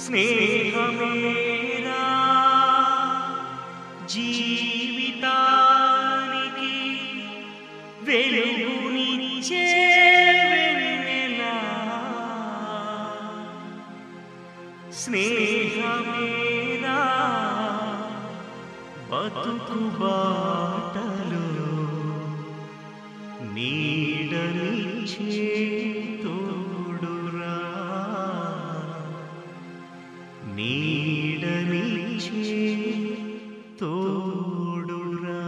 స్నేహమేరా జీవితానికి వెలుగునిచ్చే వెన్నెలా స్నేహమేరా బతుకు బాటలో నీడనిచ్చే తోడురా నీడనిచ్చే తోడురా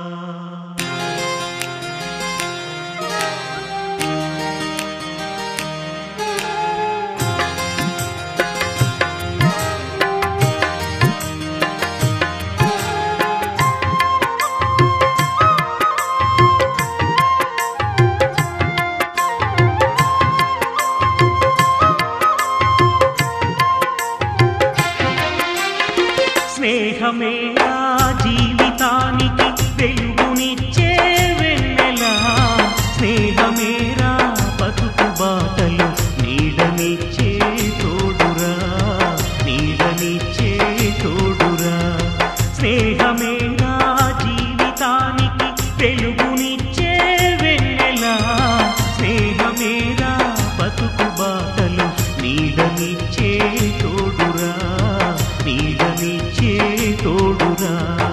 స్నేహమే నా జీవితానికి వెలుగునిచ్చే వెన్నెలా స్నేహమేరా బతుకు బాటలు నీడనిచ్చే తోడురా నీడనిచ్చే తోడురా స్నేహమే నా జీవితానికి వెలుగునిచ్చే వెన్నెలా స్నేహమేరా బతుకు బాటలు నీడనిచ్చే తోడురా నీడనిచ్చే తోడురా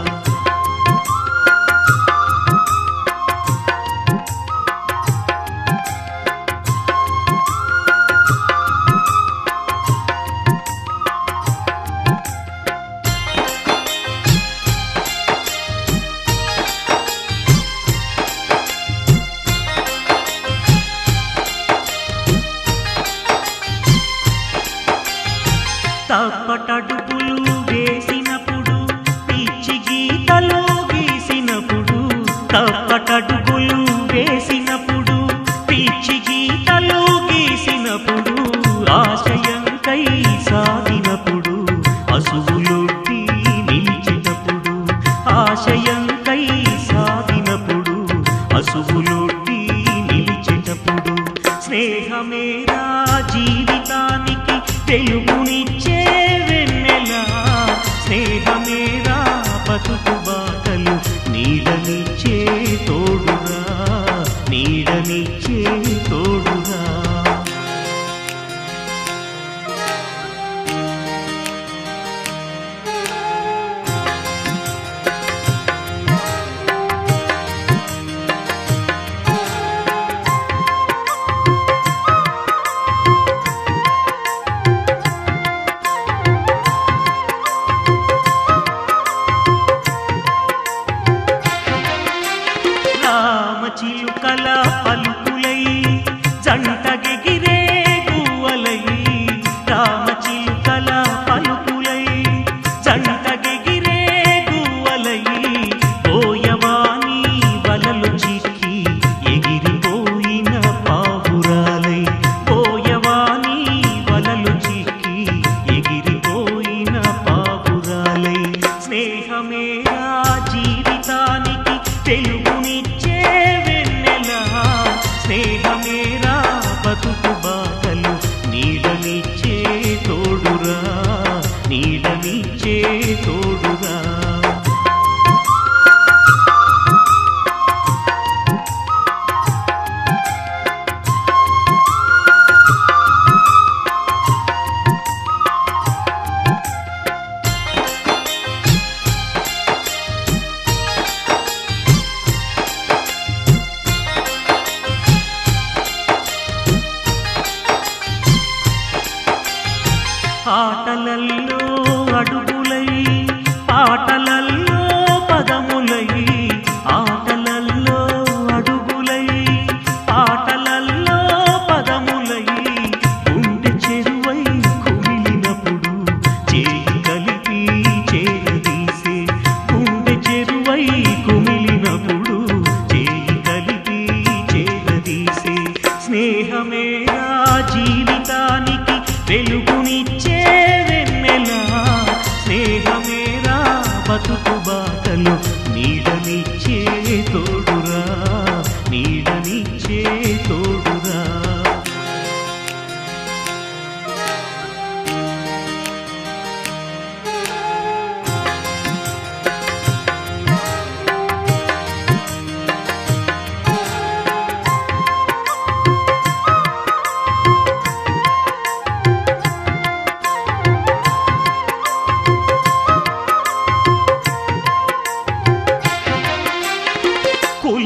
తప్పటడుగులు వేసినప్పుడు పిచ్చి గీతలు గీసినప్పుడు తప్పటడుగులు వేసినప్పుడు పిచ్చి గీతలు గీసినప్పుడు ఆశయంకై సాగినప్పుడు అసువులొట్టి నిలిచినప్పుడు ఆశయంకై సాగినప్పుడు అసువులొట్టి నిలిచేటప్పుడు స్నేహమేరా జీవితానికి వెలుగునిచ్చే వెన్నెలా స్నేహమేరా బతుకు బాటలు నీడనిచ్చే తోడురా నీడనిచ్చే తోడురా రామచిలుకల పలుకులై జంటగెగిరే గువ్వలై రామచిలుకల పలుకులై జంటగెగిరే గువ్వలై పోయవాని వలలు చిక్కి ఎగిరిపోయిన పావురాలై పోయవాని వలలు చిక్కి ఎగిరిపోయిన పావురాలై స్నేహమేరా జీవితానికి వెలుగునిచ్చే వెన్నెలా స్నేహమేరా బతుకు బాటలు నీడనిచ్చే తోడురా నీడనిచ్చే తోడురా ఆటలల్లో అడుగులై పాటలల్లో పదములై ఆటలల్లో అడుగులై పాటలల్లో పదములై గుండె చెరువై కుమిలినప్పుడు చేయి కలిపి చేరదీసే గుండె చెరువై కుమిలినప్పుడు చేయి కలిపి చేరదీసే స్నేహమేరా జీవితానికి వెలుగునిచ్చే వెన్నెలా స్నేహమేరా బతుకు బాటలు నీడనిచ్చే తోడురా నీడనిచ్చే తోడురా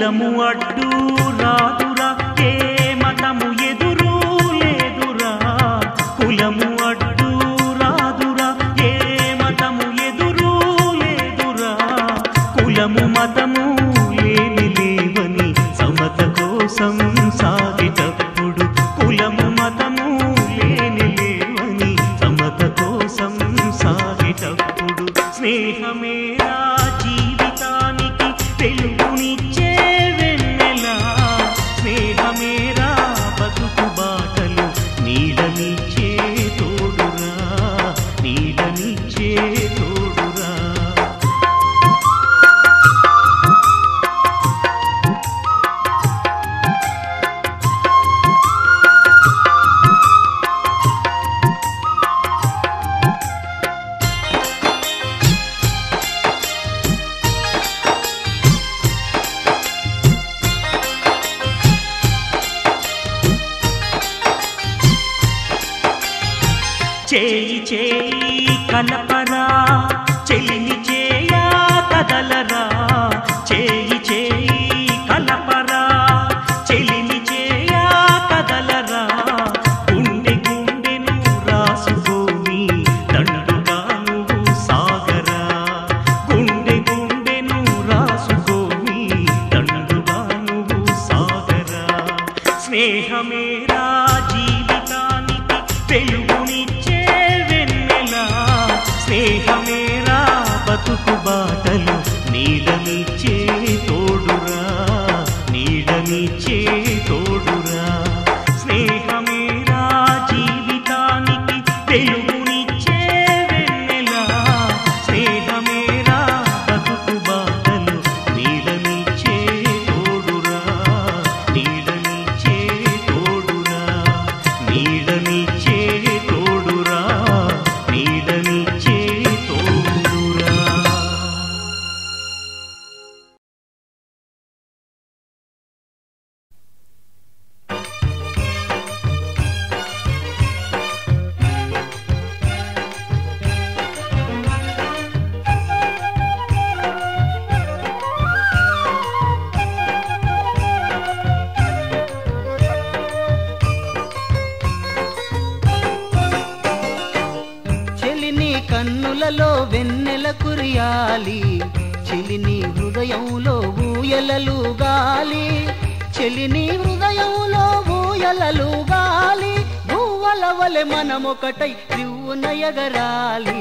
కులము అడ్డు రాదురా ఏ మతము ఎదురు లేదురా కులము అడ్డు రాదురా ఏ మతము ఎదురు లేదురా కులము మతము లేని లేవని సమత కోసం సాగిటప్పుడు కులము మతము లేని లేవని సమత కోసం సాగిటప్పుడు స్నేహమేరా జీవితానికి వెలుగునిచ్చే వెన్నెలా స్నేహమేరా బతుకు బాటలు నీడనిచ్చే తోడురా నీడనిచ్చే తోడురా చేయి చేయి కలపరా చెలిని చేయా కదలరా చేయి చేయి కలపరా చెలిని చేయా కదలరా గుండె గుండెను రాసుకొని దండుగా నువ్వు సాగరా గుండె గుండెను రాసుకొని దండుగా నువ్వు సాగరా స్నేహమేరా జీవితానికి వెలుగునిచ్చే వెన్నెలా స్నేహమేరా బతుకు బాటలు నీడనిచ్చే తోడురా నీడనిచ్చే తోడురా స్నేహమేరా జీవితానికి వెలుగునిచ్చే వెన్నెలా స్నేహమేరా బతుకు బాటలు నీడనిచ్చే తోడురా నీడనిచ్చే తోడురా నీడనిచ్చే తోడురా నీడనిచ్చే తోడురా చెలిని కన్నులలో వెన్నెల కురియాలి చెలిని హృదయంలో ఊయలలు గాలి చెలిని హృదయంలో ఊయలలు గాలి భూవల వలె మనమొకటై రివ్వున ఎగరాలి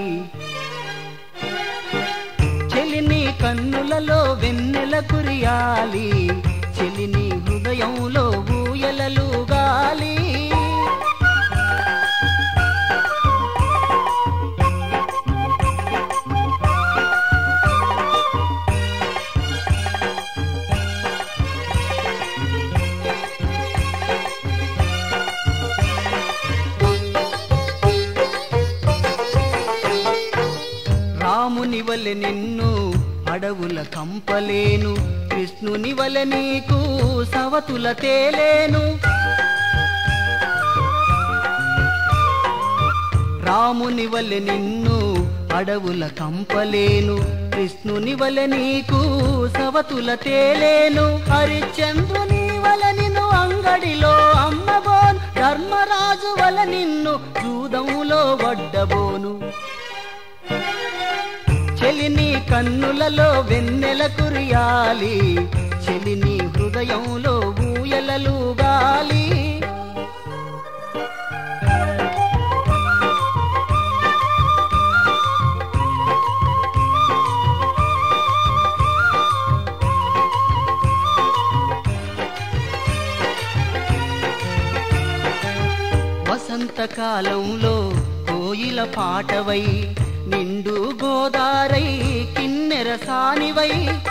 చెలిని కన్నులలో వెన్నెల కురియాలి చెలిని హృదయంలో ఊయలలు గాలి రాముని వలె నిన్ను అడవుల కంపలేను కృష్ణుని వలె నీకు సవతుల తేలేను రాముని వలె నిన్ను అడవుల కంపలేను కృష్ణుని వలె నీకు సవతుల తేలేను హరిచంద్రుని వల నిన్ను అంగడిలో అమ్మబోను ధర్మరాజు వల నిన్ను జూదంలో వడ్డబోను చెలిని కన్నులలో వెన్నెల కురియాలి చెలిని హృదయంలో ఊయలలు గాలి వసంతకాలంలో కోయిల పాటవై నిండు గోదారై కిన్నెర సానివై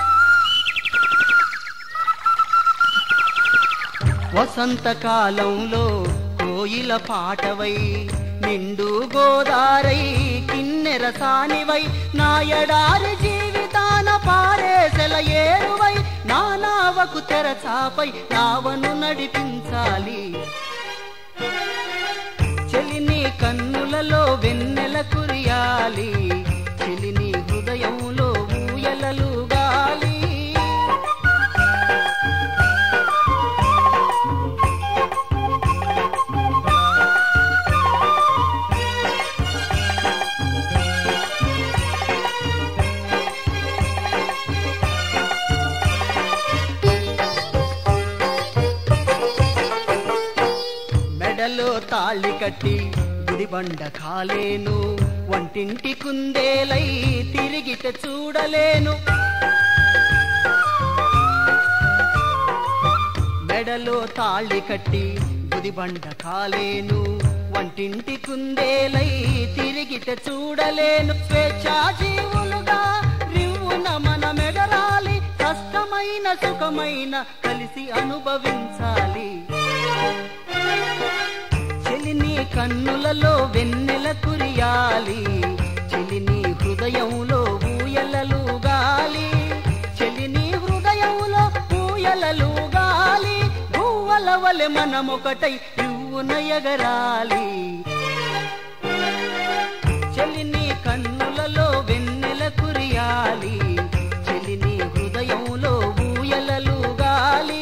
వసంతకాలంలో కోయిల పాటవై నిండు గోదారై కిన్నెర సానివై నా ఎడారి జీవితాన పారేసెల ఏరువై నా నావకు తెరచాపై నావను నడిపించాలి చెలిని కన్నులలో వెన్నెల కురియాలి చెలిని హృదయంలో ఊయలలు గాలి తాళి కట్టి గుడిబండ కాలేను వంటింటి కుందేలై తిరిగిట చూడలేను మెడలో తాళి కట్టి గుదిబండ కాలేను వంటింటి కుందేలై తిరిగిట చూడలేను స్వేచ్ఛా జీవులుగా రివ్వున మన మెడరాలి కష్టమైన సుఖమైన కలిసి అనుభవించాలి చెలిని కన్నులలో వెన్నెల కురియాలి చెలిని హృదయంలో ఊయలలు గాలి చెలిని హృదయంలో ఊయలలు గాలి భూవల వలె మనమొకటై రివ్వున ఎగరాలి చెలిని కన్నులలో వెన్నెల కురియాలి చెలిని హృదయంలో ఊయలలు గాలి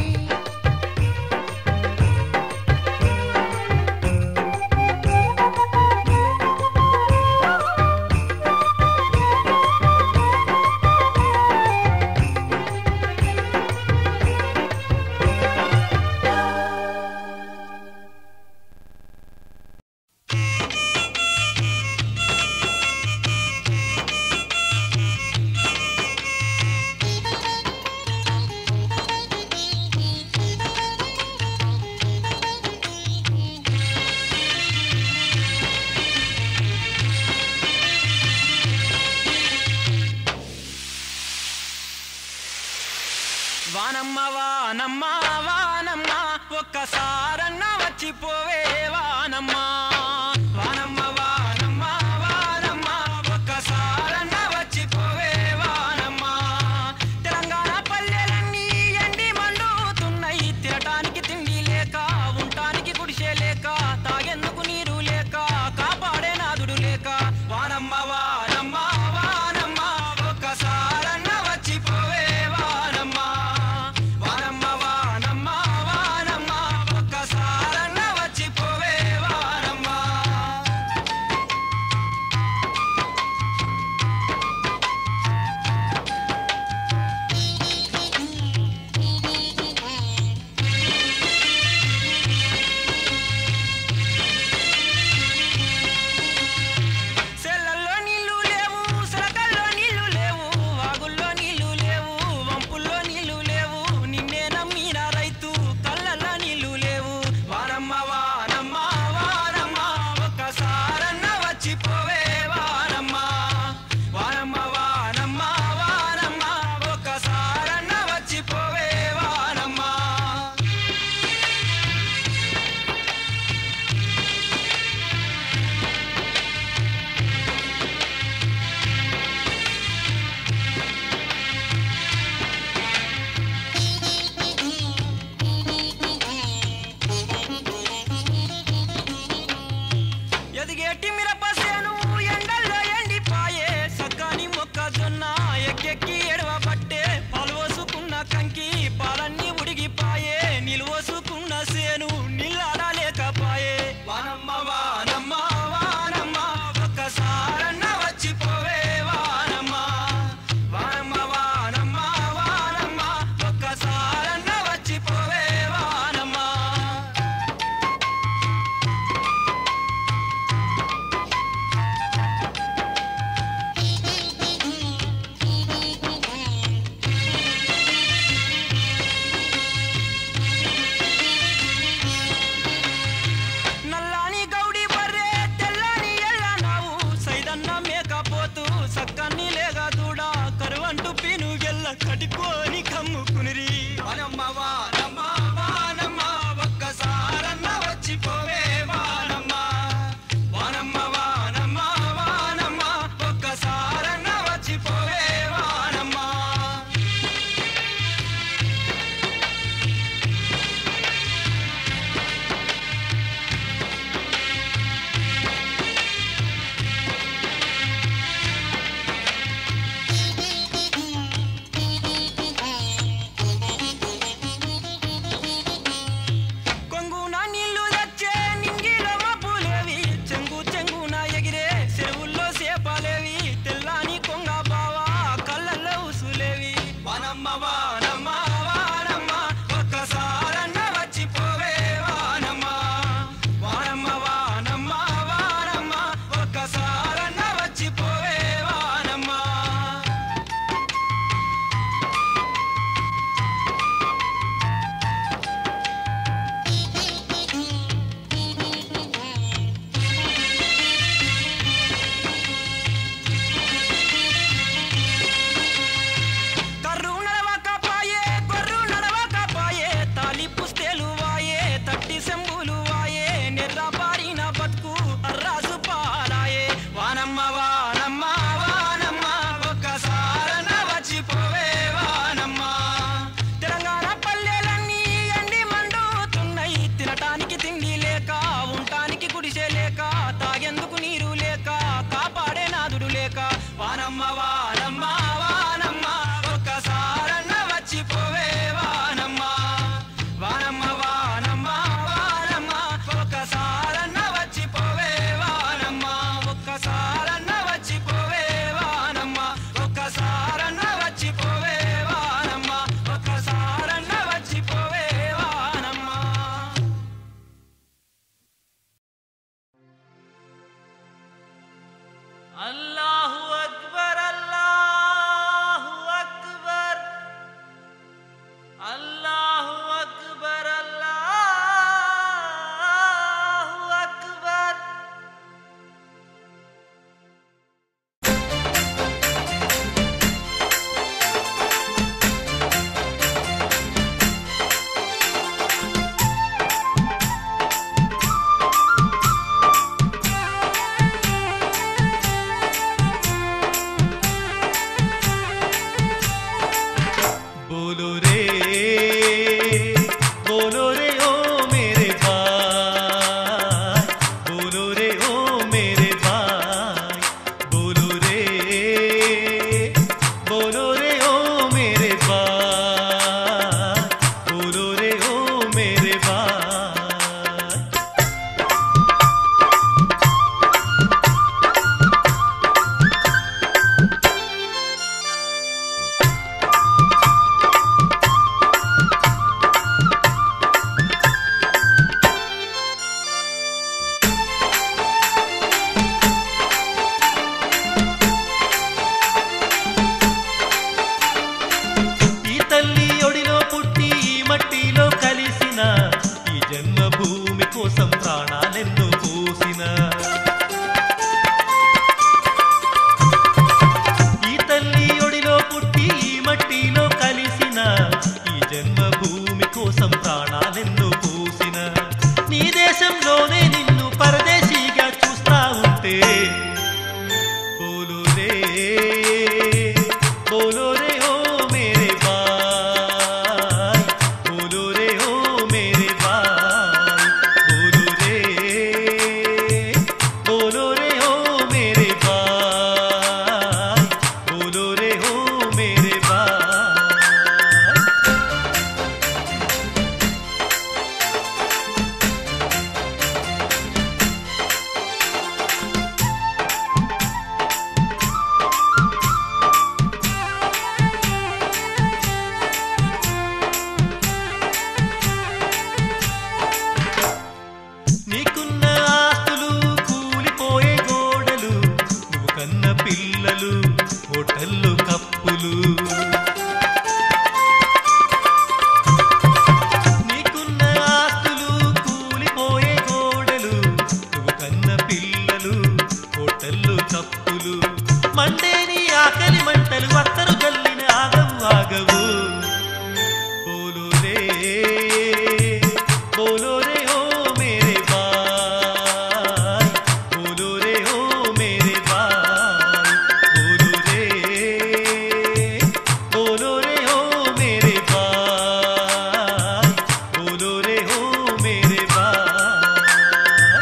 వానమ్మ వానమ్మ వానమ్మ ఒక్కసారన్న వచ్చిపోవే వానమ్మ వానమ్మ వానమ్మ వానమ్మ ఒక్కసారన్న వచ్చిపోవే వానమ్మ తెలంగాణ పల్లెలన్నీ ఎండి మండుతున్నాయి తినటానికి తిండి లేక ఉండటానికి గుడిసె లేక తాగేందుకు నీరు లేక కాపాడే నాదుడు లేక వానమ్మ వానమ్మ వానమ్మ ఒక్కసారన్న వచ్చిపోవే వానమ్మ వానమ్మ వానమ్మ వానమ్మ ఒక్కసారన్న వచ్చిపోవే వానమ్మ వానమ్మ వానమ్మ వానమ్మ ఒక్కసారన్న వచ్చిపోవే వానమ్మ వానమ్మ వానమ్మ వానమ్మ ఒక్కసారన్న వచ్చిపోవే వానమ్మ ఒక్కసారన్న వచ్చిపోవే వానమ్మ ఒక్కసారన్న వచ్చిపోవే వానమ్మ ఒక్కసారన్న వచ్చిపోవే వానమ్మ అల్లాహు అక్బర్ అల్లాహు అక్బర్ అల్లాహు అక్బర్ అల్లాహు అక్బర్ बोलो रे बोलो रे ओ मेरे भाई बोलो रे ओ मेरे भाई बोलो रे बोलो रे ओ मेरे भाई बोलो रे ओ मेरे भाई ఈ తల్లి ఒడిలో పుట్టి ఈ మట్టిలో కలిసిన ఈ జన్మభూమి కోసం ప్రాణాలెన్నో పోసిన ఈ తల్లి ఒడిలో పుట్టి ఈ మట్టిలో కలిసిన ఈ జన్మభూమి కోసం ప్రాణాలెన్నో పోసిన నీ దేశంలోనే నిన్ను పరదేశీగా చూస్తా ఉంటే बोलो रे बोलो रे ओ मेरे भाई बोलो रे ओ मेरे भाई बोलो रे बोलो रे ओ मेरे भाई बोलो रे ओ मेरे भाई నీకున్న ఆస్తులు కూలిపోయే గోడలు నువ్వు కన్న పిల్లలు హోటళ్ళు కప్పులు నీకున్న ఆస్తులు కూలిపోయే గోడలు నువ్వు కన్న పిల్లలు హోటళ్ళు కప్పులు మండేని ఆకలి మంటలు అత్తరు జల్లిన ఆగవు ఆగవు बोलो रे बोलो रे ओ मेरे भाई बोलो रे ओ मेरे भाई बोलो रे बोलो रे ओ मेरे भाई बोलो रे ओ मेरे भाई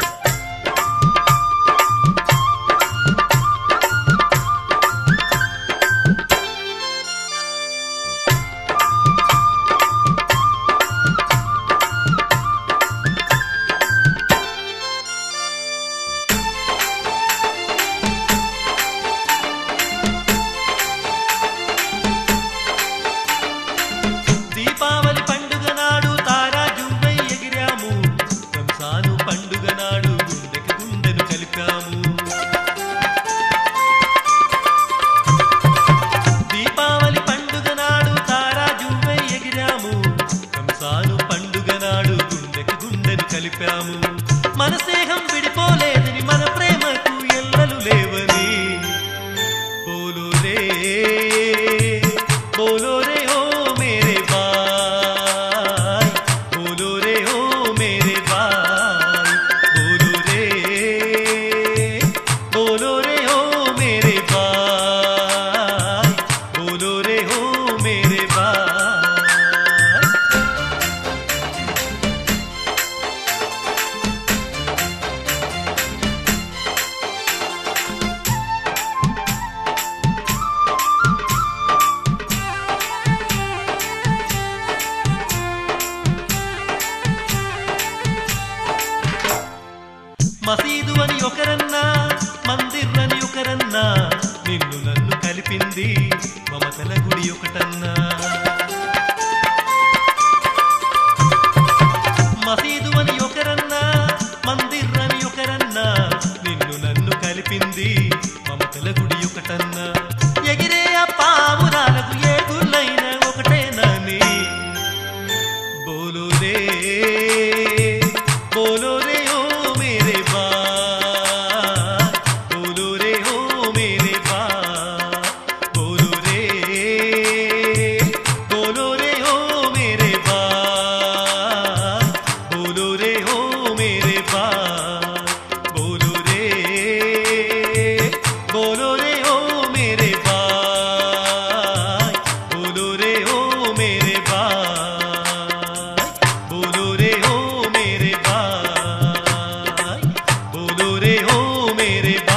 దీపావళి పండుగ నాడు తారా జుమ్మై ఎగిరాము రంజాను పండుగ నాడు గుండెకి గుండెను కలిపాము దీపావళి పండుగ నాడు తారా జుమ్మై ఎగిరాము రంజాను పండుగ నాడు గుండెకి గుండెను కలిపాము మన స్నేహం విడిపోలేదని మన ప్రేమకు ఎల్లలు లేవని बोलो रे बोलो रे ओ मेरे भाई बोलो रे ओ मेरे भाई बोलो रे बोलो रे ओ मेरे भाई बोलो रे ओ मेरे भाई ఒకటన్నా ఎగిరే ఆ పావురాలకు ఏ గుళ్ళైన ఒకటేనని బోలో రే బోలో రే ఓ మేరే బా బోలో రే ఓ మేరే బా బోలో రే బోలో రే ఓ మేరే బా బోలో రే ఓ మేరే బా బోలో రే బోలో రే ఓ మేరే బా బోలో రే ఓ మేరే బా బోలో రే ఓ మేరే బా బోలో రే ఓ మేరే బా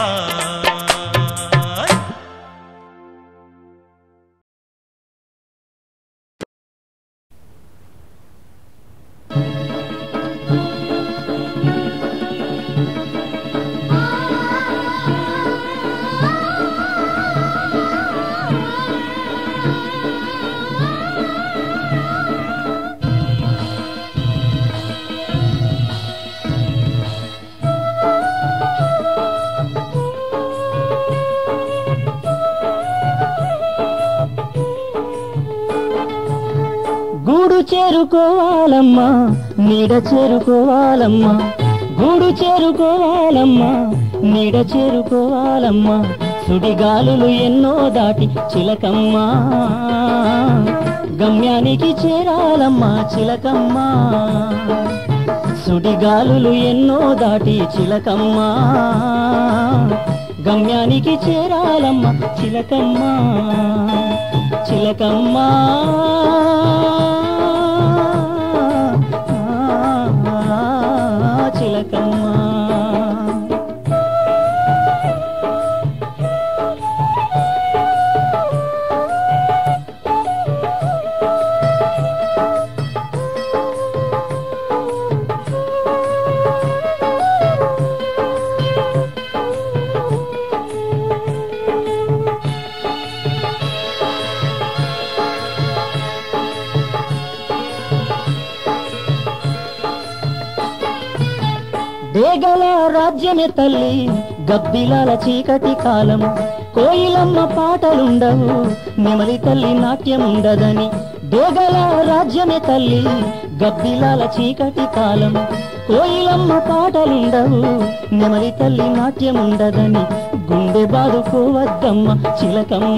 గూడు చేరుకోవాలమ్మా నీడ చేరుకోవాలమ్మా గూడు చేరుకోవాలమ్మా నీడ చేరుకోవాలమ్మా సుడిగాలులు ఎన్నో దాటి చిలకమ్మా గమ్యానికి చేరాలమ్మా చిలకమ్మా సుడిగాలులు ఎన్నో దాటి చిలకమ్మా గమ్యానికి చేరాలమ్మా చిలకమ్మా చిలకమ్మా చిలకమ్మా దేగల రాజ్యమే తల్లి గబ్బిలాల చీకటి కాలం కోయిలమ్మ పాటలుండవు నెమలి తల్లి నాట్యముండదని దేగల రాజ్యమే తల్లి గబ్బిలాల చీకటి కాలం కోయిలమ్మ పాటలుండవు నెమలి తల్లి నాట్యముండదని గుండె బాదుకోవద్దమ్మ చిలకమ్మ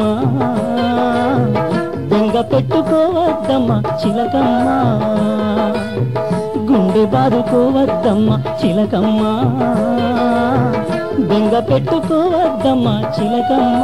బెంగ పెట్టుకోవద్దమ్మ చిలకమ్మ గుండె బాదుకోవద్దమ్మ చిలకమ్మ బెంగ పెట్టుకోవద్దమ్మ చిలకమ్మ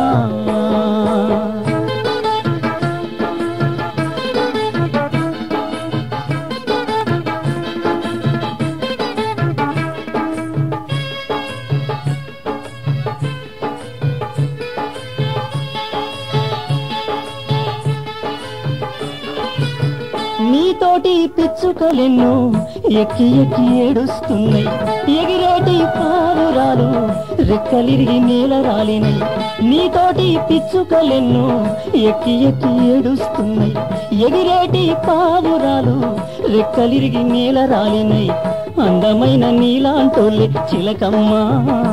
నీతోటి పిచ్చుకలెన్నో ఎక్కి ఎక్కి ఏడుస్తున్నాయి ఎగిరేటి పావురాలు రెక్కలిరిగి నేల రాలినై నీతోటి పిచ్చుకలెన్నో ఎక్కి ఎక్కి ఏడుస్తున్నాయి ఎగిరేటి పావురాలు రెక్కలిరిగి నేల రాలినై అందమైన నీలాంటోళ్ళే చిలకమ్మా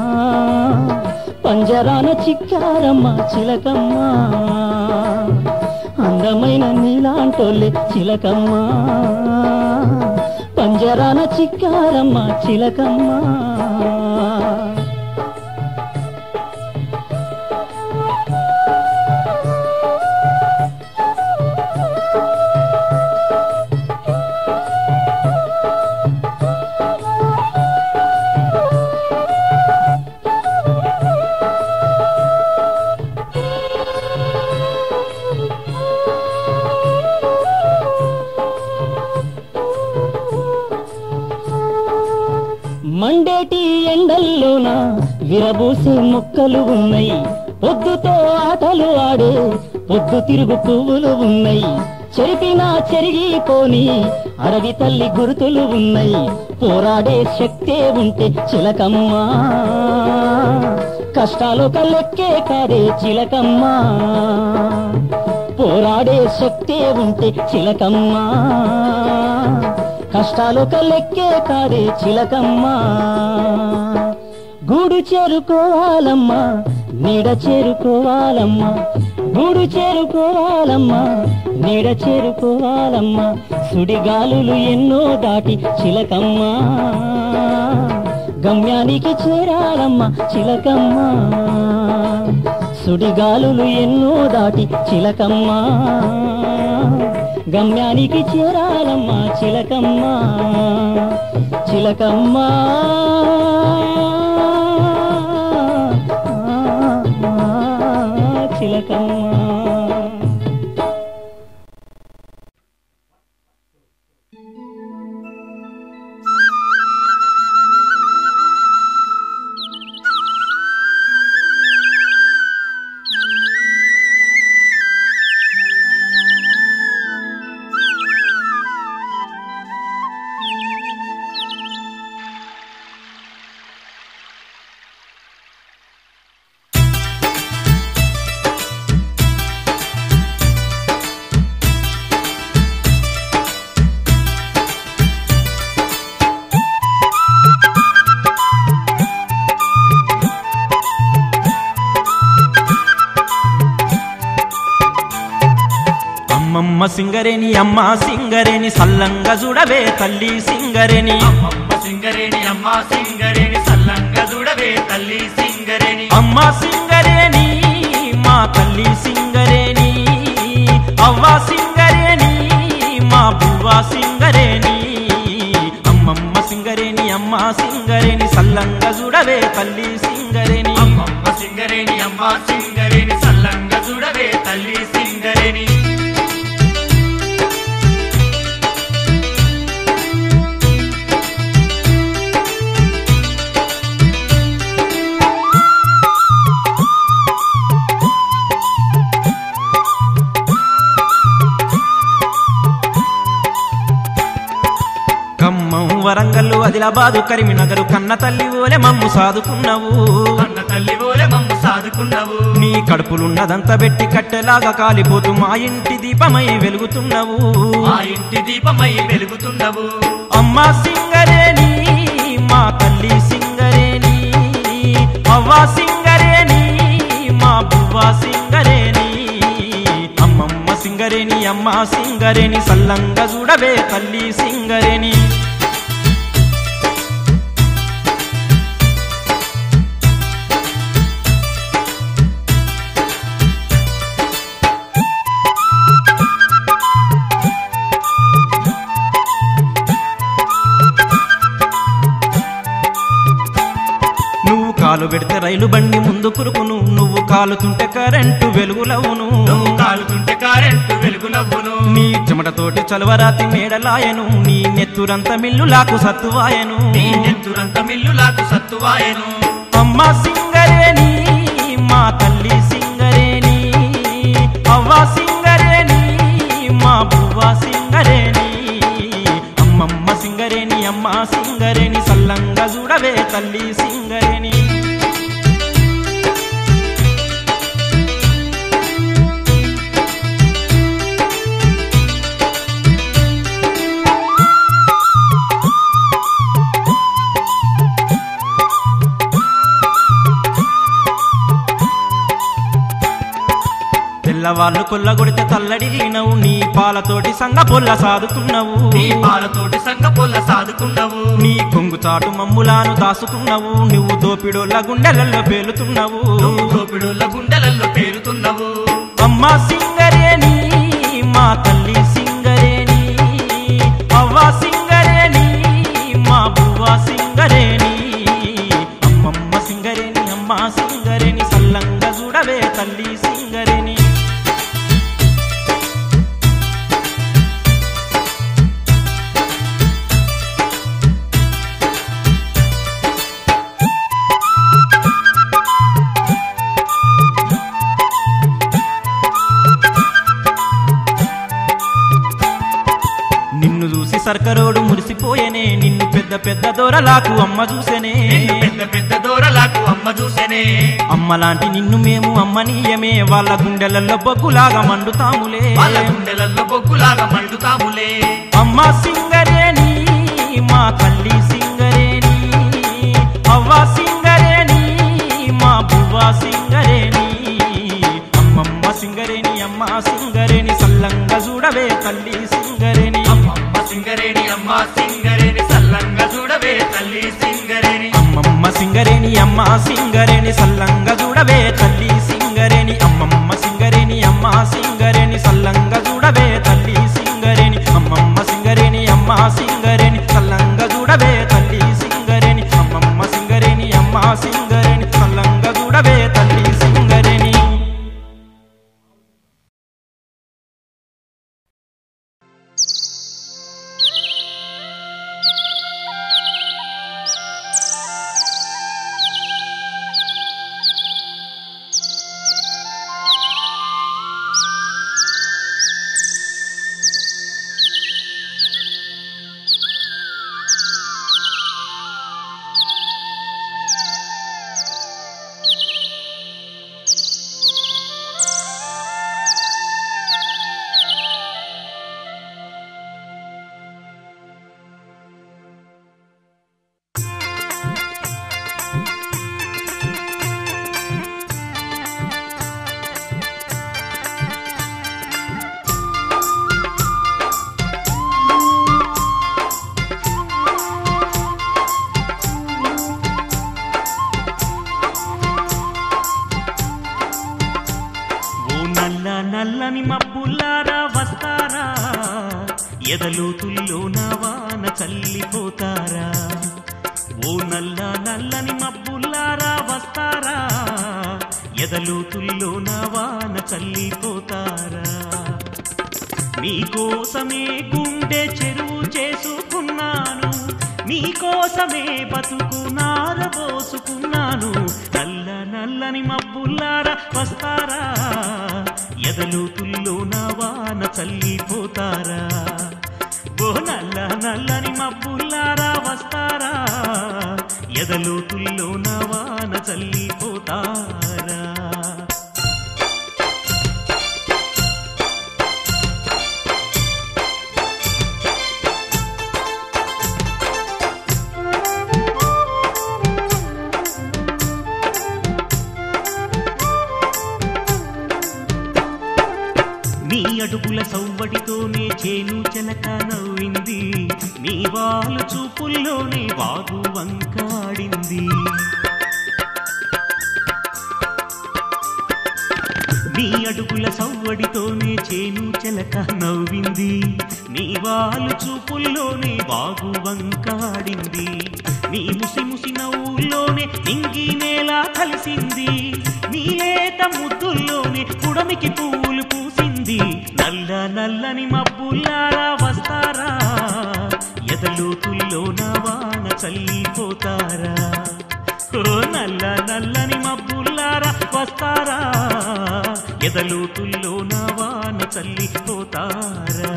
పంజరాన చిక్కారమ్మ చిలకమ్మా అందమైన నీలాంటోళ్ళే చిలకమ్మా పంజరాన చిక్కారమ్మ చిలకమ్మా మండేటి ఎండల్లోన విరబూసే మొక్కలు ఉన్నాయి పొద్దుతో ఆటలు ఆడే పొద్దు తిరుగు పువ్వులు ఉన్నాయి చెరిపినా చెరిగిపోని అడవి తల్లి గుర్తులు ఉన్నాయి పోరాడే శక్తే ఉంటే చిలకమ్మా కష్టాలు కల్లెక్కే కాదే చిలకమ్మా పోరాడే శక్తే ఉంటే చిలకమ్మా కష్టాలు కల్లెక్కే కాదే చిలకమ్మా గూడు చేరుకోవాలమ్మా నీడ చేరుకోవాలమ్మా గూడు చేరుకోవాలమ్మా నీడ చేరుకోవాలమ్మా సుడిగాలులు ఎన్నో దాటి చిలకమ్మా గమ్యానికి చేరాలమ్మా చిలకమ్మా సుడిగాలులు ఎన్నో దాటి చిలకమ్మా గమ్యానికి చేరాలమ్మా చిలకమ్మా చిలకమ్మా చిలకమ్మా అమ్మమ్మ సింగరేని అమ్మ సింగరేని సల్లంగా చూడవే తల్లి సింగరేని అమ్మమ్మ సింగరేణి అమ్మ సింగరేణి సల్లంగా చూడవే తల్లి సింగరేణి అమ్మ సింగరేని మా తల్లి సింగరేని అవ్వ సింగరేని మా బువ్వ సింగరేని అమ్మమ్మ సింగరేని అమ్మ సింగరేని సల్లంగా చూడవే తల్లి సింగరేని అమ్మమ్మ సింగరేణి అమ్మ సింగరేణి సల్లంగా చూడవే తల్లి సింగరేణి ఖమ్మం వరంగల్లు ఆదిలాబాదు కరీంనగరు కన్న తల్లి ఓలే మమ్ము సాదుకున్నావు అన్న తల్లి ఓలే మమ్ము సాదుకున్నావు నీ కడుపులున్నదంతా పెట్టి కట్టెలాగా కాలిపోతూ మా ఇంటి దీపమై వెలుగుతున్నావు మా ఇంటి దీపమై వెలుగుతున్నావు అమ్మ సింగరేని మా తల్లి సింగరేని అవ్వ సింగరేని మా బువ్వ సింగరేని అమ్మమ్మ సింగరేని అమ్మ సింగరేని సల్లంగా చూడవే తల్లి సింగరేని నువ్వు కాలు పెడితే రైలు బండి ముందు కురుకును నువ్వు కాలుతుంటే కరెంటు వెలుగులవును నువ్వు కాలుతుంటే కారెంటు వెలుగునవ్వును నీ చెమటతోటి చలవరాతి మేడలాయను నీ నెత్తురంత మిల్లులాకు సత్తువాయను నీ నెత్తురంత మిల్లులాకు సత్తువాయను అమ్మ సింగరేని మా తల్లి సింగరేని అవ్వ సింగరేని మా బువ్వ సింగరేని అమ్మమ్మ సింగరేని అమ్మ సింగరేని సల్లంగా చూడవే తల్లి సింగరేని తెల్లవాళ్ళు కొల్లగొడితే తల్లడిగినవు నీ పాలతోటి సంగ పొల్ల సాదుకున్నావు నీ పాలతోటి సంగ పొల్ల సాదుకున్నావు నీ కొంగు చాటు మమ్ములాను దాసుకున్నావు నువ్వు దోపిడోళ్ళ గుండెలలో పేలుతున్నావు నువ్వు దోపిడుల గుండెలలో పేరుతున్నావు అమ్మ సింగరేని మా తల్లి సింగరేని అవ్వ సింగరేని మా బువ్వ సింగరేని అమ్మమ్మ సింగరేని అమ్మ సింగరేని సల్లంగా చూడవే తల్లి సింగరేని నిన్ను చూసి సర్కరోడు మురిసిపోయేనే నిన్ను పెద్ద పెద్ద దొరలాకు అమ్మ చూసేనే నిన్ను పెద్ద పెద్ద దూరలాకు అమ్మ చూసేనే అమ్మలాంటి నిన్ను మేము అమ్మనీయమే వాళ్ళ గుండెలలో బొగ్గులాగా మండుతాములే వాళ్ళ గుండెలలో బొగ్గులాగా మండుతాములే అమ్మ సింగరేని మా తల్లి సింగరేని అవ్వ సింగరేని మా బువ్వ సింగరేణి అమ్మమ్మ సింగరేణి అమ్మ సింగరేణి సల్లంగా చూడవే తల్లి సింగరేణి అమ్మమ్మ సింగరేణి అమ్మ సింగరేణి సల్లంగా చూడవే తల్లి సింగరేణి అమ్మమ్మ సింగరేణి అమ్మ సింగరేణి సల్లంగా చూడవే తల్లి సింగరేణి అమ్మమ్మ సింగరేణి అమ్మ సింగరేణి సల్లంగా చూడవే తల్లి సింగరేణి అమ్మమ్మ సింగరేణి అమ్మ సింగరేణి సల్లంగా చూడవే తల్లి సింగరేణి అమ్మమ్మ సింగరేణి అమ్మ సింగరేణి సల్లంగా చూడవే తల్లి సింగరేణి ఓ నల్ల నల్లని మబ్బుల్లారా వస్తారా ఎదలోతుల్లో నా వాన చల్లిపోతారా ఓ నల్ల నల్లని మబ్బుల్లారా వస్తారా ఎదలోతుల్లో నా వాన చల్లిపోతారా మీకోసమే గుండె చెరువు చేసుకున్నాను మీకోసమే బతుకు నారబోసుకున్నాను నల్ల నల్లని మబ్బుల్లారా వస్తారా ఎదలోతుల్లో నా వాన చల్లిపోతారా ఓ నల్ల నల్లని మబ్బుల్లారా వస్తారా ఎదలోతుల్లో నా వాన చల్లిపోతారా నీ అడుగుల సవ్వడితోనే చేను చెలక నవ్వింది నీ వాలు చూపుల్లోనే వాగు వంకాడింది నీ అడుగుల సవ్వడితోనే చేను చెలక నవ్వింది నీ వాలు చూపుల్లోనే వాగు వంకాడింది నీ ముసి ముసి నవ్వుల్లోనే నింగి నేల కలిసింది నీ లేత ముద్దుల్లోనే పుడమికి పువ్వులు పూసింది నల్ల నల్లని మబ్బుల్లారా వస్తారా ఎదలోతుల్లో నా వాన చల్లిపోతారా ఓ నల్ల నల్లని మబ్బుల్లారా వస్తారా ఎదలోతుల్లో నా వాన చల్లిపోతారా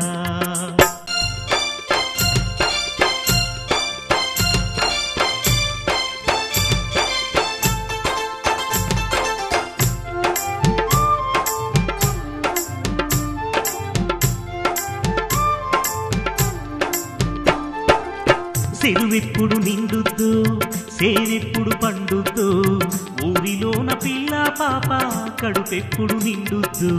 సెరువెప్పుడు నిండుద్దు సేరెప్పుడు పండుద్దు ఊరిలోన పిల్ల పాప కడుపెప్పుడు నిండుద్దు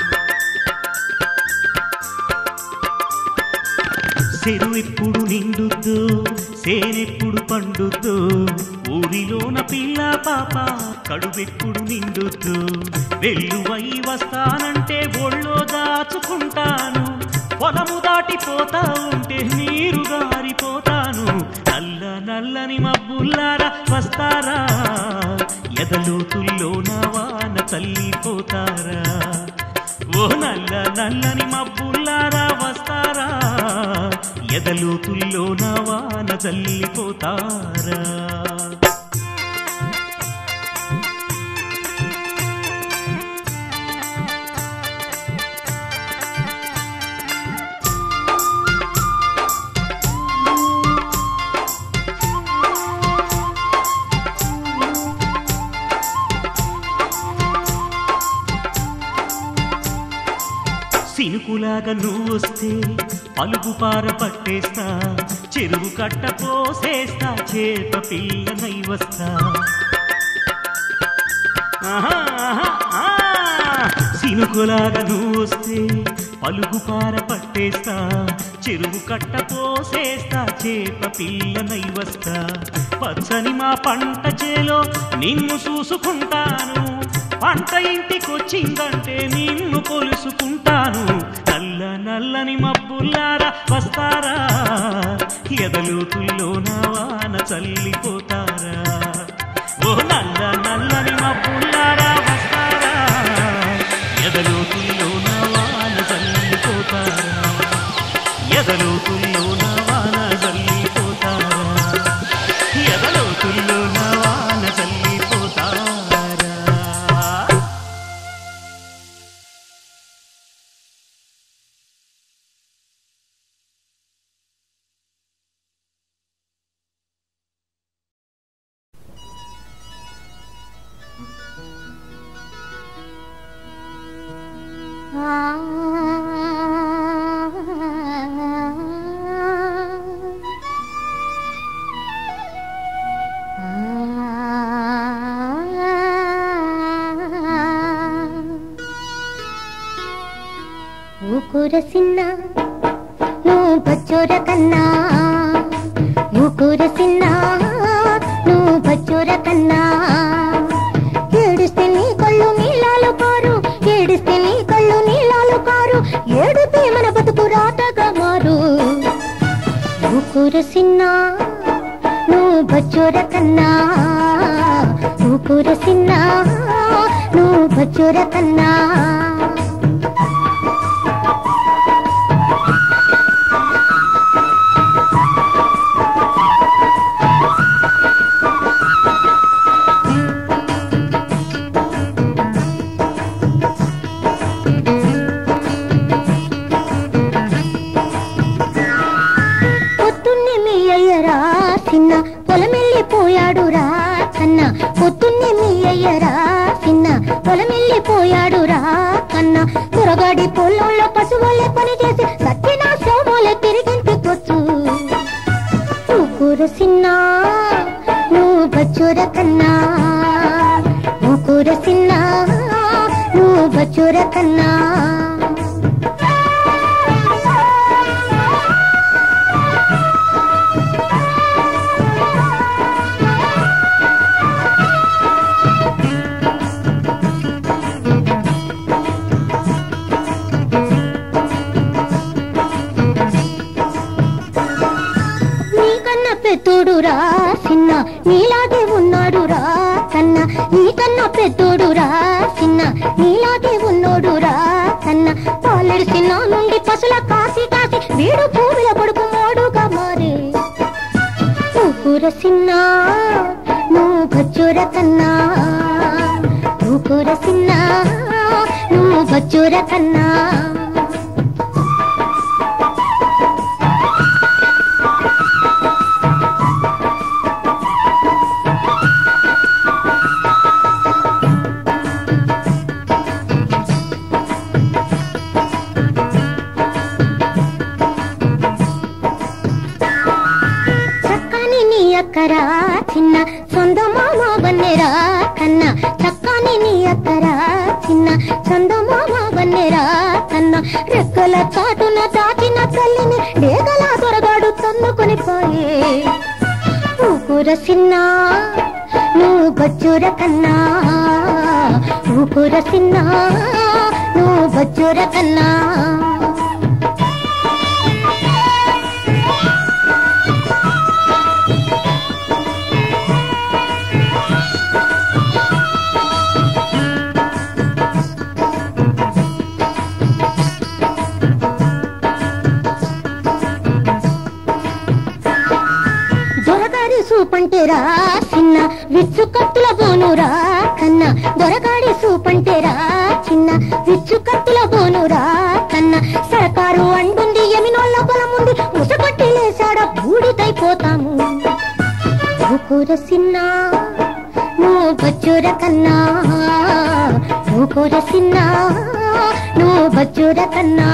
చెరువెప్పుడు నిండుద్దు సేనెప్పుడు పండుద్దు ఊరిలోన పిల్ల పాప కడువెప్పుడు నిండుద్దు వెల్లువై వస్తానంటే ఒళ్ళో దాచుకుంటాను పొలము దాటిపోతా ఉంటే నీరు గారిపోతాను నల్ల నల్లని మబ్బుల్లారా వస్తారా ఎదలోతుల్లో నా వాన తల్లిపోతారా ఓ నల్ల నల్లని మబ్బుల్లారా వస్తారా ఎదలోతుల్లో నా వాన చల్లిపోతారా సినుకులాగా నువ్వు వస్తే పలుపు పార పట్టేస్తా చెరువు కట్ట పోసేస్తా చేప పిల్లనై వస్తా ఆహా, ఆహా, ఆ. సినుకులాగా నువ్వు వస్తే పలుగు పార పట్టేస్తా చెరువు కట్ట పోసేస్తా చేప పిల్లనై వస్తా పచ్చని మా పంట చేలో నిన్ను చూసుకుంటాను పంట ఇంటికొచ్చిందంటే నిన్ను కొలుసుకుంటాను నల్ల నల్లని మబ్బుల్లారా వస్తారా ఎదలోతుల్లో నా వాన చల్లిపోతారా ఓ నల్ల నల్లని మబ్బుల్లారా వస్తారా ఎదలోతుల్లో నా వాన చల్లిపోతారా ఎదలోతుల్లో నా వాన చల్లిపోతారా ఎదలోతుల్లో నా వాన చల్లిపోతారా ఊకూర సిన్న నువ్వు బచ్చోర కన్నా ఊకూర సిన్న నువ్వు బచ్చోర కన్నా ఏడిస్తే నీ కళ్ళు నీళ్ళాలు కారు ఏడిస్తే నీ కళ్ళు నీళ్ళాలు కారు ఏడితే మన బతుకు రాటగా మారు ఊకూర సిన్న నువ్వు బచ్చోర కన్నా ఊకూర సిన్న నువ్వు బచ్చోర కన్నా పొద్దున్నే మీ అయ్యరా చిన్న పొలమెళ్ళిపోయాడు రా కన్న పొద్దున్నే మీ అయ్యరా చిన్న పొలమెళ్ళిపోయాడు రా కన్న మురగాడి పొలంలో పశువులే పని చేసి సత్యన సోమోలే తిరిగింటికొచ్చు ఊకూర సిన్న నువ్వు బచ్చూర కన్నా ఊకూర సిన్న నువ్వు బచ్చూర కన్నా నీకన్నా పెద్దోడు రా చిన్న నీలాగే ఉన్నాడు రా కన్న నీకన్నా పెద్దోడు రా చిన్న నీలాగే ఉన్నోడు రా కన్న పాలెడు చిన్న నుండి పసుల కాసి కాసి వీడు భూమిలో పడుకు మోడుగా మారే ఊకూర సిన్న నువ్వు బచ్చూర కన్నా ఊకూర సిన్న నువ్వు బచ్చూర కన్నా చక్కని నీ అక్కరా చిన్న సొంత మామ వన్నెరా కన్న చక్కని నీ అక్కరా చిన్న సొంత మామ వన్నెరా కన్న రెక్కల చాటున దాచిన తల్లిని డేగల దొరగాడు తన్నుకొని పోయే ఊకూర సిన్న నువ్వు బచ్చూర కన్నా ఊకూర సిన్న నువ్వు బచ్చూర కన్నా దొరగాడి సూపంటే రా చిన్న విచ్చు కత్తుల బోనురా కన్న దొరగాడి సూపంటే రా చిన్న విచ్చు కత్తుల బోనురా కన్న సరకారు అండుంది ఎమినోళ్ళ పొలముంది ముసగొట్టి లేసాడ బూడిదైపోతాము ఊకూర సిన్న నువ్వు బచ్చూర కన్నా ఊకూర సిన్న నువ్వు బచ్చూర కన్నా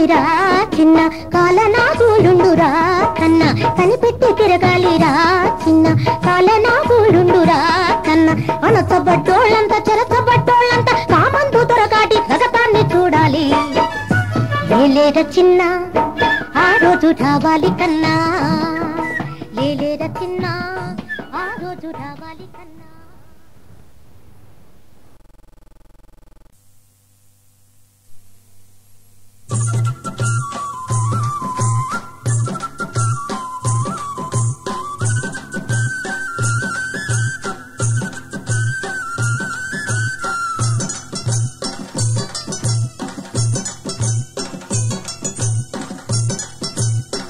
తిరగాలిరా చిన్న కాలనాగులుండురా కన్న కనిపెట్టి తిరగాలిరా చిన్న కాలనాగులుండురా కన్న అనసబడ్డోళ్ళంతా చెరసబడ్డోళ్ళంతా కామందు దొరకాటి జగతాన్ని చూడాలి లేలేర చిన్న ఆ రోజు రావాలి కన్నా లేలేర చిన్న ఆ రోజు రావాలి కన్నా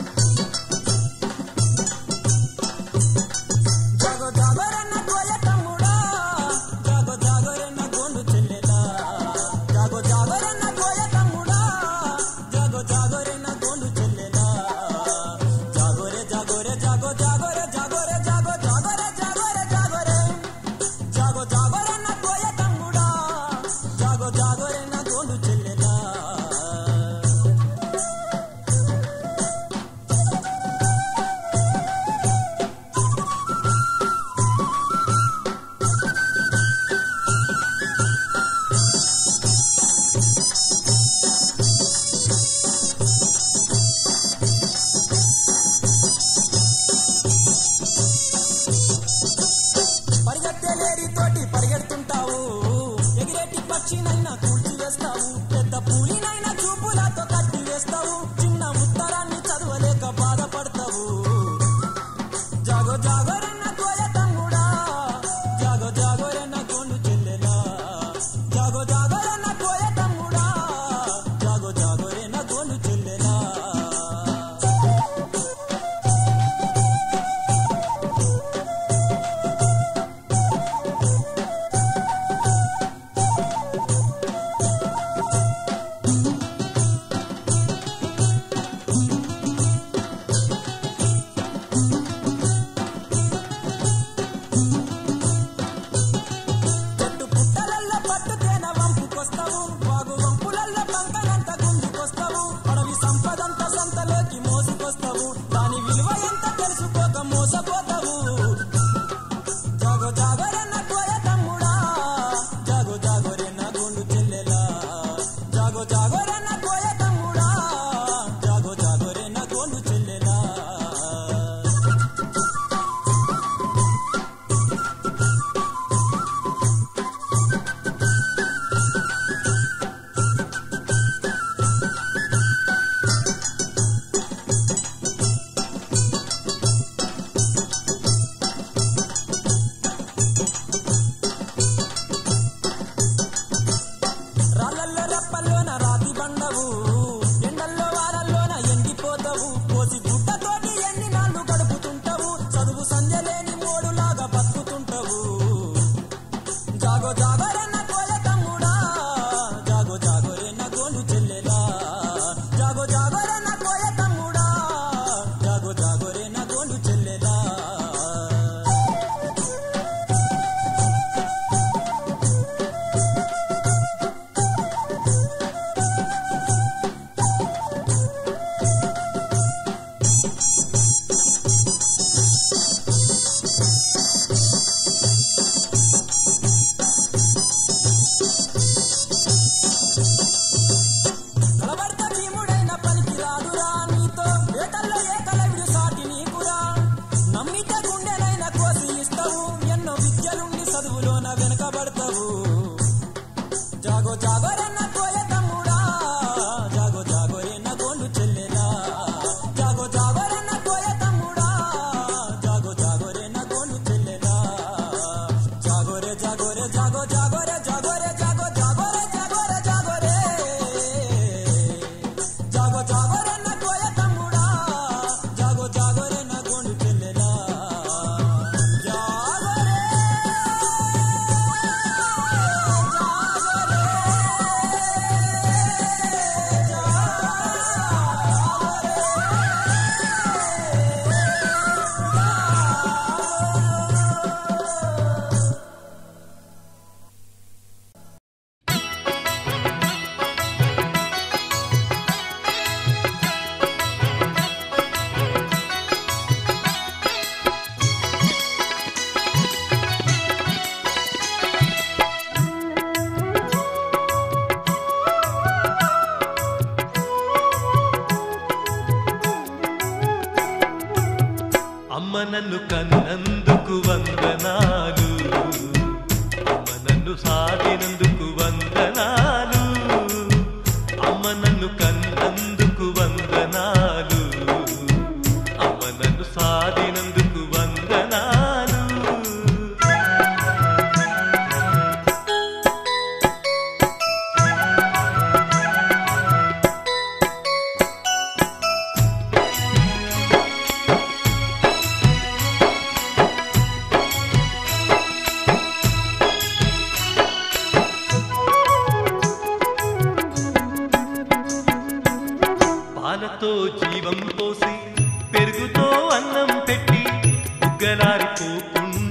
జగదాభరణ ద్వయతము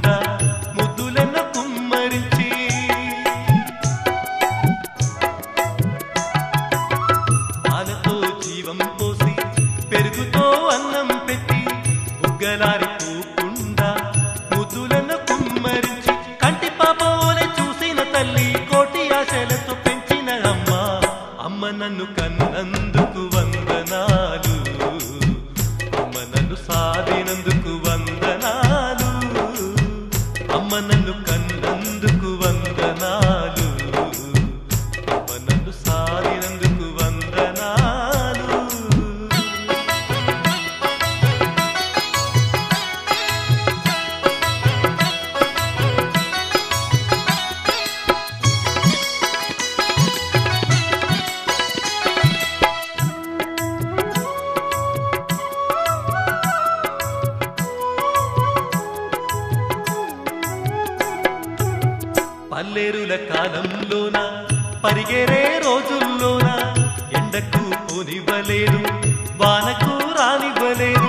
పోకుండా ముద్దులెన్న కుమ్మరించి పాలతో జీవం పోసి పెరుగుతో అన్నం పెట్టి బుగ్గలారి పోకుండా ముద్దులను కుమ్మరించి కంటి పాపోలే చూసిన తల్లి కోటి ఆశలతో పెంచిన అమ్మ అమ్మ నన్ను కన్నందుకు వందనాలు అమ్మ నన్ను సాధినందుకు వందనాలు అమ్మ నన్ను కన్నందుకు వందనాలు అమ్మ నన్ను సాధినందుకు వందనాలు పల్లెరుల కాలంలోన పరిగెరే రోజుల్లోన ఎండకు పోనివ్వలేదు వానకు రానివ్వలేదు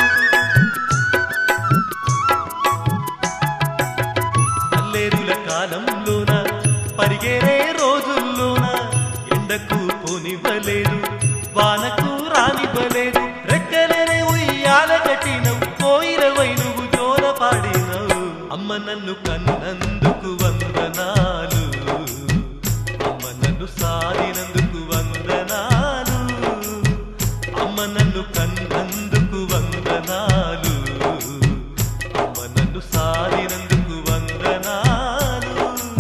పల్లెరుల కాలంలోన పరిగెరే రోజుల్లోన ఎండకు పోనివ్వలేదు వానకు రానివ్వలేదు రెక్కలనే ఉయ్యాల కట్టినవు కోయిలవై నువ్వు జోల పాడినవు అమ్మ నన్ను కన్నందుకు వందనాలు అమ్మ నన్ను సాధినందుకు వందనాలు అమ్మ నన్ను కన్నందుకు వందనాలు అమ్మ నన్ను సాధినందుకు వందనాలు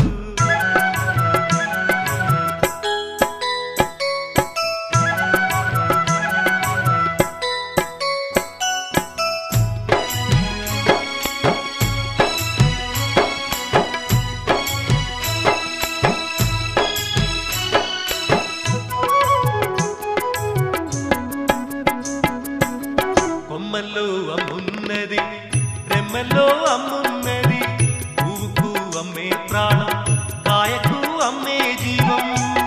కొమ్మల్లో అమ్మున్నది రెమ్మల్లో అమ్మున్నది పువ్వుకు అమ్మే ప్రాణం కాయకు అమ్మే జీవం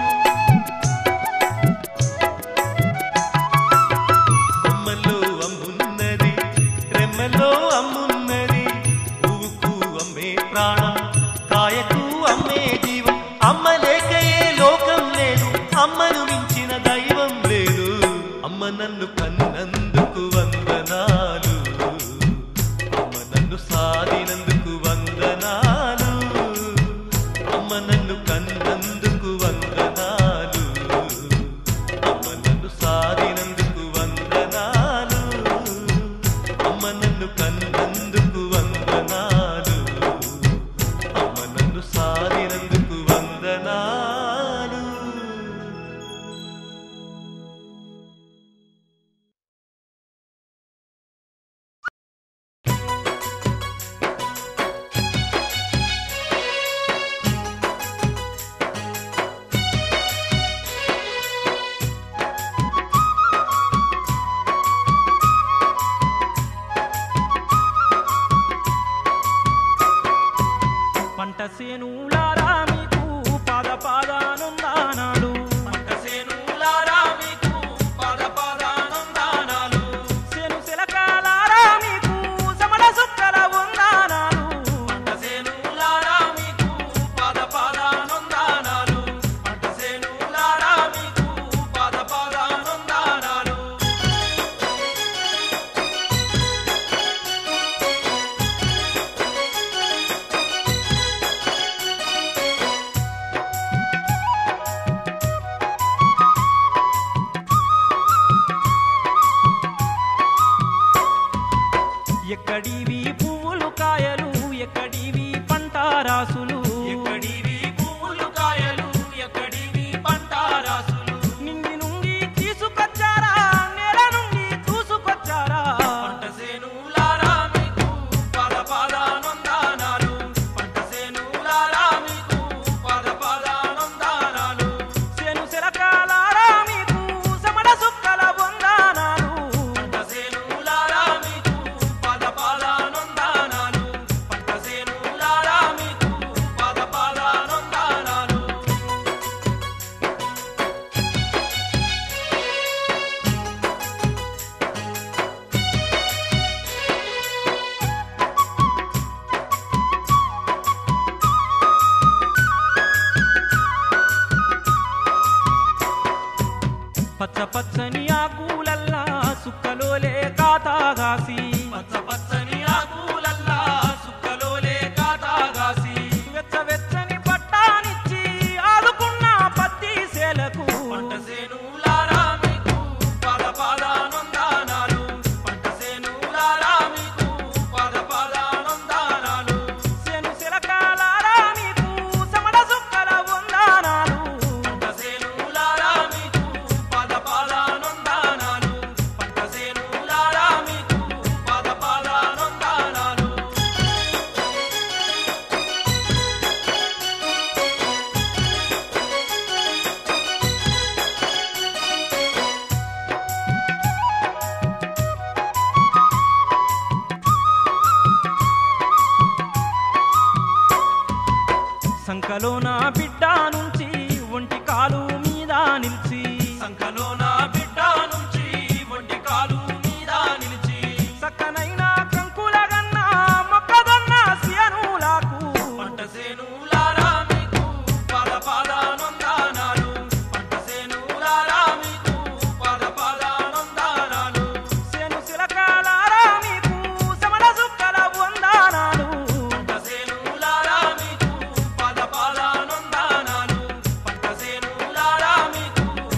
కొమ్మల్లో అమ్మున్నది రెమ్మల్లో అమ్మున్నది పువ్వుకు అమ్మే ప్రాణం కాయకు అమ్మే జీవం అమ్మ లేకయే లోకం లేదు అమ్మను మించిన దైవం లేదు అమ్మ నన్ను కన్నందుకు వందనాలు అమ్మ నన్ను సాధినందుకు వందనాలు అమ్మ నన్ను కన్నందుకు వందనాలు అమ్మ నన్ను సాధినందుకు వందనాలు అమ్మ నన్ను కన్నందుకు వందనాలు అమ్మ నన్ను సాధినందుకు వందనాలు పంట సేనులారా మీకు పాద పాదానుందానాలు పంట సేనులారా మీకు పాద పాదానుందానాలు సేను శిలకాలారా మీకు సమల సుక్కల ఉందానాలు పంట సేనులారా మీకు పాద పాదానుందానాలు పంట సేనులారా మీకు పాద పాదానుందానాలు ఎక్కడివి పువ్వులు కాయలు ఎక్కడివి పంట రాసులు ఎక్కడివి పువ్వులు కాయలు ఎక్కడివి పంట రాసులు నిండి నుండి తీసుకొచ్చారా నేల నుండి చూసుకొచ్చారా పంట సేనులారా మీకు పద పదానందానాలు పంట సేనులారా మీకు పద పదానందానాలు సేను శరకాలారా మీకు సమడ సుక్కల వందానాలు పంట సేనులారా మీకు పద పదానందానాలు పంట సేను పచ్చని ఆకులల్లా సుక్కలోలే కాతాగాసి పచ్చ పచ్చని ఆకులల్లా సుక్కలోలే కాతాగాసి వెచ్చ వెచ్చని పట్టానిచ్చి ఆదుకున్న పత్తి సేలకు పంట సేనులారా మీకు పాద పాదానందానాలు పంట సేనులారా మీకు పాద పాదానందానాలు సెను శిలకాలారా మీకు సమడ సుక్కల వందనాలు పంట సేనులారా మీకు పాద పాదానందానాలు పంట సేనులారా మీకు పాద పాదానందానాలు సంకలో నా బిడ్డ నుంచి ఒంటి కాలు మీద నిలిచి సంఖలో నా బిడ్డ నుంచి ఒంటి కాలు మీద నిలిచి సక్కనైన కంకుల గన్న మొక్కదొన్న సియనులాకు పంట సేనులారా మీకు పాద పాదానందానాలు పంట సేనులారా మీకు పాద పాదానందానాలు సెను శిలకాలారా మీకు సమడ సుక్కల వందనాలు పంట సేనులారా మీకు పాద పాదానందానాలు పంట సేనులారా మీకు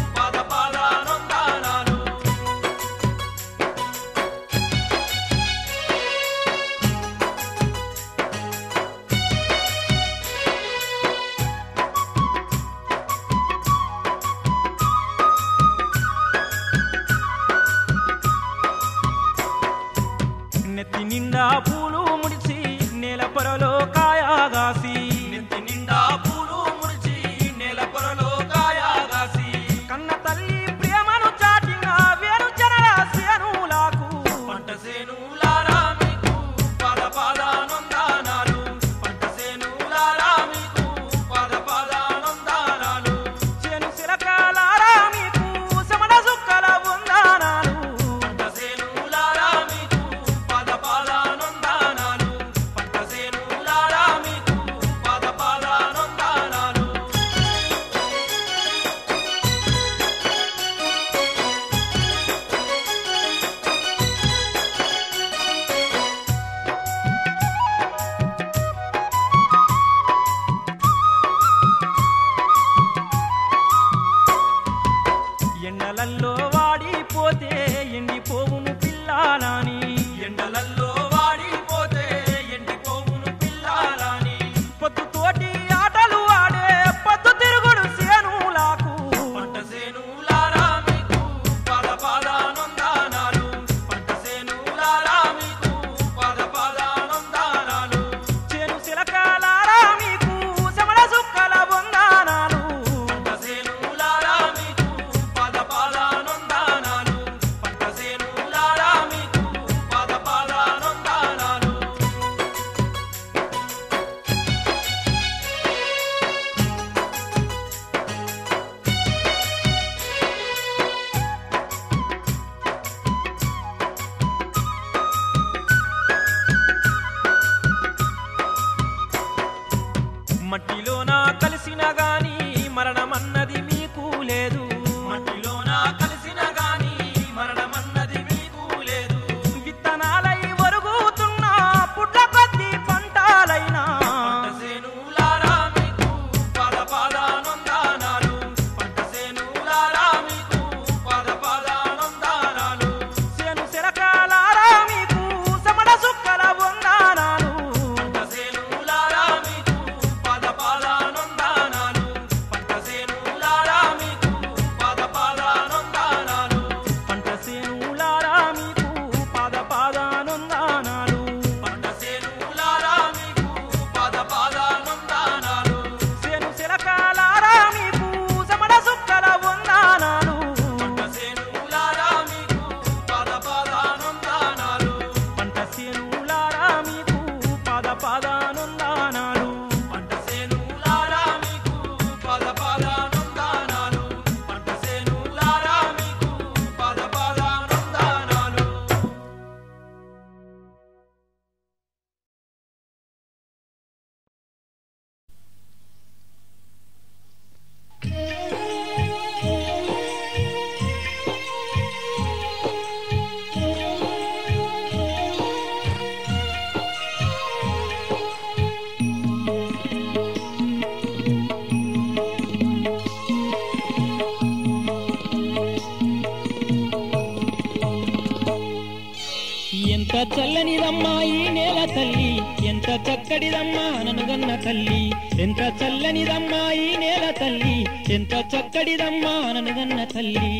చల్లనిదమ్మా ననుగన్న తల్లి ఎంత చల్లనిదమ్మా ఈ నేల తల్లి ఎంత చక్కడిదమ్మా ననుగన్న తల్లి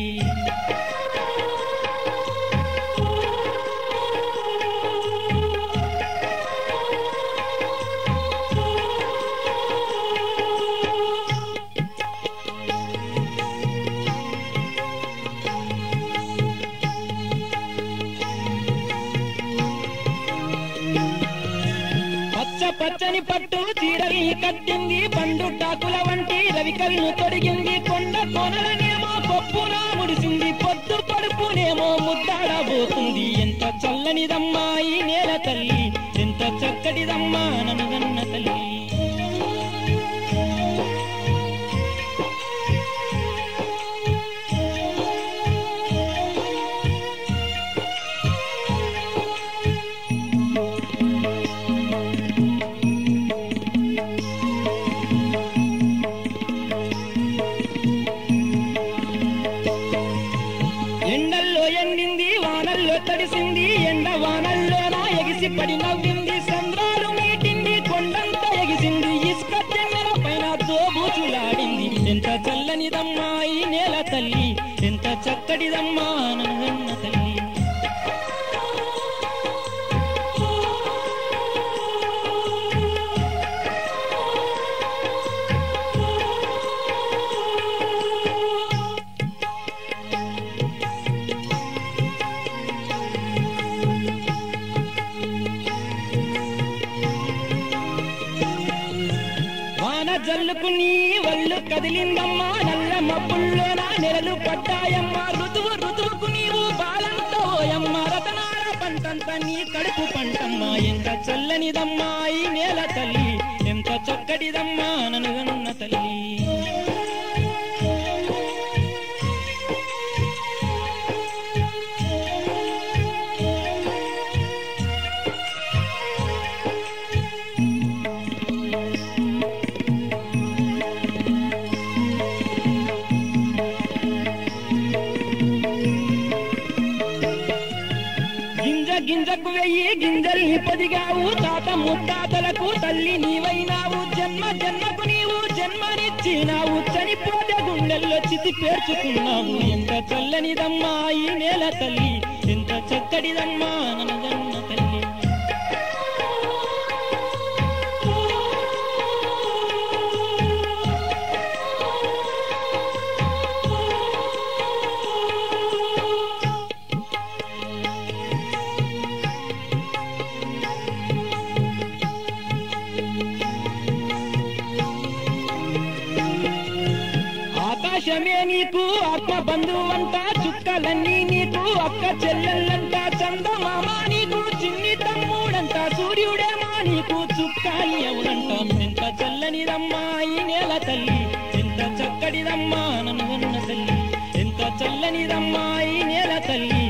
పచ్చ పచ్చని పట్టు చీరల్ని కట్టింది పండు టాకుల వంటి రవికలను తొడిగింది కొండ కొనలనేమో పప్పున ముడిసింది పొద్దు పడుపునేమో ముద్దాడబోతుంది ఎంత చల్లనిదమ్మా ఈ నేల తల్లి ఎంత చక్కటిదమ్మా ననుగన్న తల్లి ఎండల్లో ఎండింది వానల్లో తడిసింది ఎండ వానల్లో నా ఎగిసి పడి నవ్వింది సంద్రాలు మీటింది కొండంతా ఎగిసింది ఇసుక చెన్నెల పైన దోబూచులాడింది ఎంత చల్లనిదమ్మా ఈ నేల తల్లి ఎంత చక్కటిదమ్మా నన్ను తల్లి వాన జల్లుకు నీ వల్లు కదిలిందమ్మా నల్ల మబ్బుల్లో నా నెలలు పడ్డాయమ్మా ఋతువు ఋతువుకు నీవు బాలంతోయమ్మ రతనాల పంటంత నీ కడుపు పంటమ్మా ఎంత చల్లనిదమ్మా ఈ నేల తల్లి ఎంత చక్కటిదమ్మా ననుగన్న తల్లి గింజ గింజకు వెయ్యి గింజల్ని పొదిగావు తాత ముత్తాతలకు తల్లి నీవైనావు జన్మ జన్మకు నీవు జన్మనిచ్చినావు చనిపోతే గుండెల్లో చితి పేర్చుకున్నావు ఎంత చల్లనిదమ్మా ఈ నేల తల్లి ఎంత చక్కడిదమ్మా ననగన్న తల్లి ఆకాశమే నీకు ఆత్మ బంధువంట చుక్కలన్నీ నీకు అక్క చెల్లెళ్ళంట చందమామ నీకు చిన్ని తమ్ముడంట సూర్యుడేమో నీకు చుక్కాలి అవునంట ఎంత చల్లనిదమ్మా ఈ నేల తల్లి ఎంత చక్కడిదమ్మా నన్ను తల్లి ఎంత చల్లనిదమ్మా ఈ నేల తల్లి